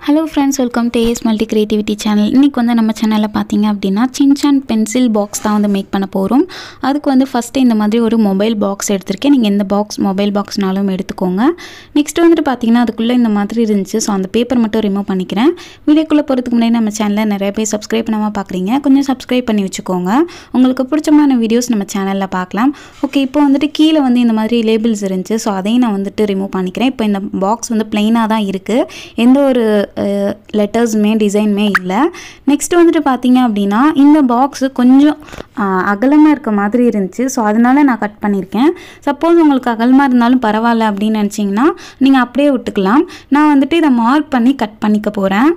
hello friends welcome to ace multi creativity channel இன்றைக்கி வந்து நம்ம சேனலில் பார்த்தீங்க அப்படின்னா சின்சான் பென்சில் பாக்ஸ் தான் வந்து மேக் பண்ண போகிறோம் அதுக்கு வந்து ஃபஸ்ட்டு இந்த மாதிரி ஒரு மொபைல் பாக்ஸ் எடுத்திருக்கேன் நீங்கள் எந்த பாக்ஸ் மொபைல் பாக்ஸ்னாலும் எடுத்துக்கோங்க நெக்ஸ்ட் வந்துட்டு பார்த்தீங்கன்னா அதுக்குள்ளே இந்த மாதிரி இருந்துச்சு ஸோ அந்த பேப்பர் மட்டும் ரிமூவ் பண்ணிக்கிறேன் வீடியோக்குள்ளே போகிறதுக்கு முன்னாடி நம்ம சேனலில் நிறைய பேர் சப்ஸ்கிரைப் பண்ணாமல் பார்க்குறீங்க கொஞ்சம் சப்ஸ்கிரைப் பண்ணி வச்சுக்கோங்க உங்களுக்கு பிடிச்சமான வீடியோஸ் நம்ம சேனலில் பார்க்கலாம் ஓகே இப்போ வந்துட்டு கீழே வந்து இந்த மாதிரி லேபிள்ஸ் இருந்துச்சு ஸோ அதையும் நான் வந்துட்டு ரிமூவ் பண்ணிக்கிறேன் இப்போ இந்த பாக்ஸ் வந்து பிளெயினாக தான் இருக்குது எந்த ஒரு லெட்டர்ஸுமே டிசைனுமே இல்லை நெக்ஸ்ட் வந்துட்டு பார்த்தீங்க அப்படின்னா இந்த பாக்ஸு கொஞ்சம் அகலமாக இருக்க மாதிரி இருந்துச்சு ஸோ அதனால நான் கட் பண்ணியிருக்கேன் சப்போஸ் உங்களுக்கு அகலமாக இருந்தாலும் பரவாயில்ல அப்படின்னு நினச்சிங்கன்னா நீங்கள் அப்படியே விட்டுக்கலாம் நான் வந்துட்டு இதை மார்க் பண்ணி கட் பண்ணிக்க போகிறேன்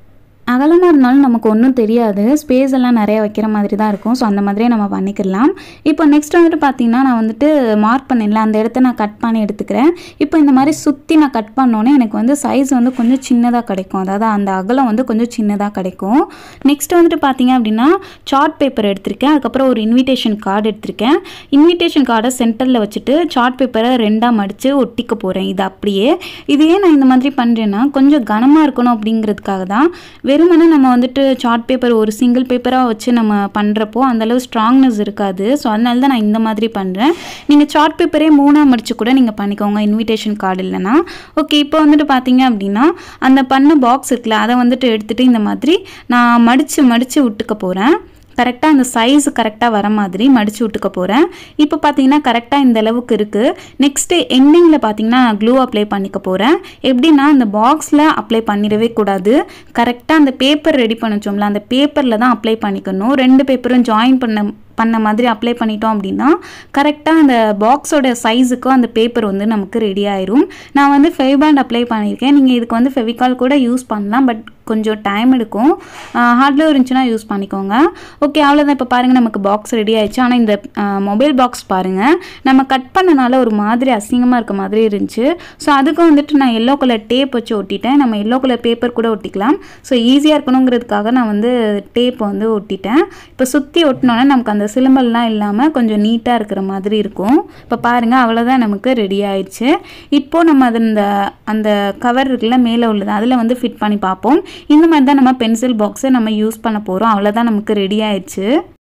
அகலமாக இருந்தாலும் நமக்கு ஒன்றும் தெரியாது ஸ்பேஸ் எல்லாம் நிறைய வைக்கிற மாதிரி தான் இருக்கும் ஸோ அந்த மாதிரியே நம்ம பண்ணிக்கலாம் இப்போ நெக்ஸ்ட் வந்துட்டு பார்த்தீங்கன்னா நான் வந்துட்டு மார்க் பண்ணிடல அந்த இடத்த நான் கட் பண்ணி எடுத்துக்கிறேன் இப்போ இந்த மாதிரி சுற்றி நான் கட் பண்ணோன்னே எனக்கு வந்து சைஸ் வந்து கொஞ்சம் சின்னதாக கிடைக்கும் அதாவது அந்த அகலம் வந்து கொஞ்சம் சின்னதாக கிடைக்கும் நெக்ஸ்ட் வந்துட்டு பார்த்தீங்க அப்படின்னா சார்ட் பேப்பர் எடுத்திருக்கேன் அதுக்கப்புறம் ஒரு இன்விடேஷன் கார்டு எடுத்திருக்கேன் இன்விடேஷன் கார்டை சென்டரில் வச்சுட்டு சார்ட் பேப்பரை ரெண்டாக மடித்து ஒட்டிக்க போகிறேன் இது அப்படியே இது ஏன் நான் இந்த மாதிரி பண்ணுறேன்னா கொஞ்சம் கனமாக இருக்கணும் அப்படிங்கிறதுக்காக தான் வெறுமனே நம்ம வந்துட்டு சார்ட் பேப்பர் ஒரு சிங்கிள் பேப்பராக வச்சு நம்ம பண்ணுறப்போ அந்தளவு ஸ்ட்ராங்னஸ் இருக்காது ஸோ அதனால தான் நான் இந்த மாதிரி பண்ணுறேன் நீங்கள் சார்ட் பேப்பரே மூணாக மடித்து கூட நீங்கள் பண்ணிக்கோங்க இன்விடேஷன் கார்டு இல்லைன்னா ஓகே இப்போ வந்துட்டு பார்த்தீங்க அப்படின்னா அந்த பண்ண பாக்ஸ் இருக்குல்ல அதை வந்துட்டு எடுத்துகிட்டு இந்த மாதிரி நான் மடித்து மடித்து விட்டுக்க போகிறேன் கரெக்டாக அந்த சைஸ் கரெக்டாக வர மாதிரி மடித்து விட்டுக்க போகிறேன் இப்போ பார்த்தீங்கன்னா கரெக்டாக இந்த அளவுக்கு இருக்குது நெக்ஸ்ட்டு எண்டிங்கில் பார்த்தீங்கன்னா நான் க்ளூ அப்ளை பண்ணிக்க போகிறேன் எப்படின்னா அந்த பாக்ஸில் அப்ளை பண்ணிடவே கூடாது கரெக்டாக அந்த பேப்பர் ரெடி பண்ண வச்சோம்ல அந்த பேப்பரில் தான் அப்ளை பண்ணிக்கணும் ரெண்டு பேப்பரும் ஜாயின் பண்ண பண்ண மாதிரி அப்ளை பண்ணிட்டோம் அப்படின்னா கரெக்டாக அந்த பாக்ஸோட சைஸுக்கும் அந்த பேப்பர் வந்து நமக்கு ரெடி ஆயிரும் நான் வந்து ஃபெவிபாண்ட் அப்ளை பண்ணியிருக்கேன் நீங்கள் இதுக்கு வந்து ஃபெவிகால் கூட யூஸ் பண்ணலாம் பட் கொஞ்சம் டைம் எடுக்கும் ஹார்ட்வேர் இருந்துச்சுன்னா யூஸ் பண்ணிக்கோங்க ஓகே அவ்வளோதான் இப்போ பாருங்கள் நமக்கு பாக்ஸ் ரெடி ஆயிடுச்சு ஆனால் இந்த மொபைல் பாக்ஸ் பாருங்கள் நம்ம கட் பண்ணனால ஒரு மாதிரி அசிங்கமாக இருக்க மாதிரி இருந்துச்சு ஸோ அதுக்கு வந்துட்டு நான் எல்லோ கலர் டேப் வச்சு ஒட்டிட்டேன் நம்ம எல்லோ கலர் பேப்பர் கூட ஒட்டிக்கலாம் ஸோ ஈஸியாக இருக்கணுங்கிறதுக்காக நான் வந்து டேப் வந்து ஒட்டிட்டேன் இப்போ சுற்றி ஒட்டினோன்னே நமக்கு அந்த சிலம்பல்லாம் இல்லாமல் கொஞ்சம் நீட்டாக இருக்கிற மாதிரி இருக்கும் இப்போ பாருங்கள் அவ்வளோதான் நமக்கு ரெடி ஆயிடுச்சு இப்போது நம்ம அது இந்த அந்த கவர் இருக்குல்ல மேலே உள்ளது அதில் வந்து ஃபிட் பண்ணி பார்ப்போம் இந்த மாதிரி தான் நம்ம பென்சில் பாக்ஸை நம்ம யூஸ் பண்ண போகிறோம் அவ்வளோதான் நமக்கு ரெடி ஆயிடுச்சு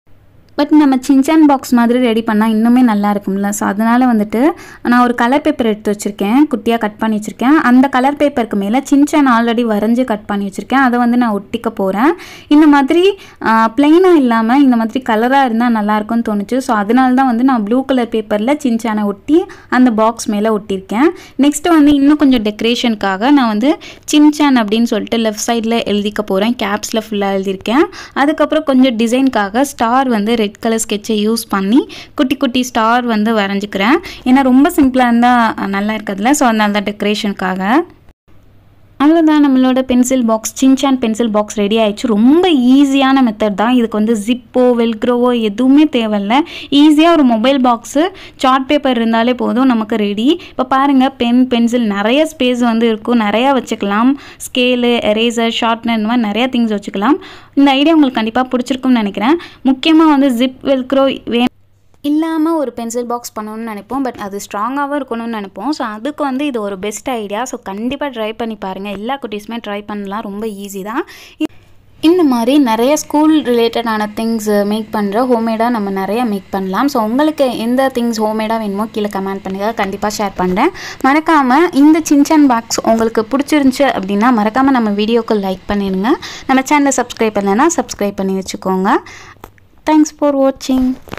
பட் நம்ம சின்சான் பாக்ஸ் மாதிரி ரெடி பண்ணால் இன்னுமே நல்லா இருக்கும்ல ஸோ அதனால் வந்துட்டு நான் ஒரு கலர் பேப்பர் எடுத்து வச்சுருக்கேன் குட்டியாக கட் பண்ணி வச்சுருக்கேன் அந்த கலர் பேப்பருக்கு மேலே சின்சான் ஆல்ரெடி வரைஞ்சி கட் பண்ணி வச்சுருக்கேன் அதை வந்து நான் ஒட்டிக்க போகிறேன் இந்த மாதிரி பிளெயினாக இல்லாமல் இந்த மாதிரி கலராக இருந்தால் நல்லாயிருக்கும்னு தோணுச்சு ஸோ அதனால தான் வந்து நான் ப்ளூ கலர் பேப்பரில் சின்சானை ஒட்டி அந்த பாக்ஸ் மேலே ஒட்டியிருக்கேன் நெக்ஸ்ட்டு வந்து இன்னும் கொஞ்சம் டெக்கரேஷனுக்காக நான் வந்து சின்சான் அப்படின்னு சொல்லிட்டு லெஃப்ட் சைடில் எழுதிக்க போகிறேன் கேப்ஸில் ஃபுல்லாக எழுதியிருக்கேன் அதுக்கப்புறம் கொஞ்சம் டிசைனுக்காக ஸ்டார் வந்து ரெட் கலர் ஸ்கெட்சை யூஸ் பண்ணி குட்டி குட்டி ஸ்டார் வந்து வரைஞ்சிக்கிறேன் ஏன்னா ரொம்ப சிம்பிளாக இருந்தால் நல்லா இருக்கிறதுல ஸோ அதனால தான் டெக்கரேஷனுக்காக அவ்வளோதான் நம்மளோட pencil box Shinchan pencil box ready ஆயிடுச்சு ரொம்ப ஈஸியான மெத்தட் தான் இதுக்கு வந்து ஜிப்போ வெல்க்ரோவோ எதுவுமே தேவையில்ல ஈஸியாக ஒரு மொபைல் பாக்ஸு சார்ட் பேப்பர் இருந்தாலே போதும் நமக்கு ரெடி இப்போ பாருங்கள் பென் பென்சில் நிறைய ஸ்பேஸ் வந்து இருக்கும் நிறையா வச்சுக்கலாம் ஸ்கேலு எரேசர் ஷார்ப்னர் இந்த மாதிரி நிறையா திங்ஸ் வச்சுக்கலாம் இந்த ஐடியா உங்களுக்கு கண்டிப்பாக பிடிச்சிருக்கும்னு நினைக்கிறேன் முக்கியமாக வந்து ஜிப் வெல்க்ரோ வே இல்லாமல் ஒரு பென்சில் பாக்ஸ் பண்ணணும்னு நினைப்போம் பட் அது ஸ்ட்ராங்காகவும் இருக்கணும்னு நினைப்போம் ஸோ அதுக்கு வந்து இது ஒரு பெஸ்ட் ஐடியா ஸோ கண்டிப்பாக ட்ரை பண்ணி பாருங்கள் எல்லா குட்டீஸுமே ட்ரை பண்ணலாம் ரொம்ப ஈஸி தான் இந்த மாதிரி நிறைய ஸ்கூல் ரிலேட்டடான திங்ஸ் மேக் பண்ணுற ஹோம்மேடாக நம்ம நிறைய மேக் பண்ணலாம் ஸோ உங்களுக்கு எந்த திங்ஸ் ஹோம்மேடாக வேணுமோ கீழே கமெண்ட் பண்ணுங்கள் கண்டிப்பாக ஷேர் பண்ணுறேன் மறக்காமல் இந்த சின்சான் பாக்ஸ் உங்களுக்கு பிடிச்சிருந்துச்சு அப்படின்னா மறக்காமல் நம்ம வீடியோக்கு லைக் பண்ணிடுங்க நம்ம சேனலை சப்ஸ்கிரைப் பண்ணலைன்னா சப்ஸ்கிரைப் பண்ணி வச்சுக்கோங்க தேங்க்ஸ் ஃபார் வாட்சிங்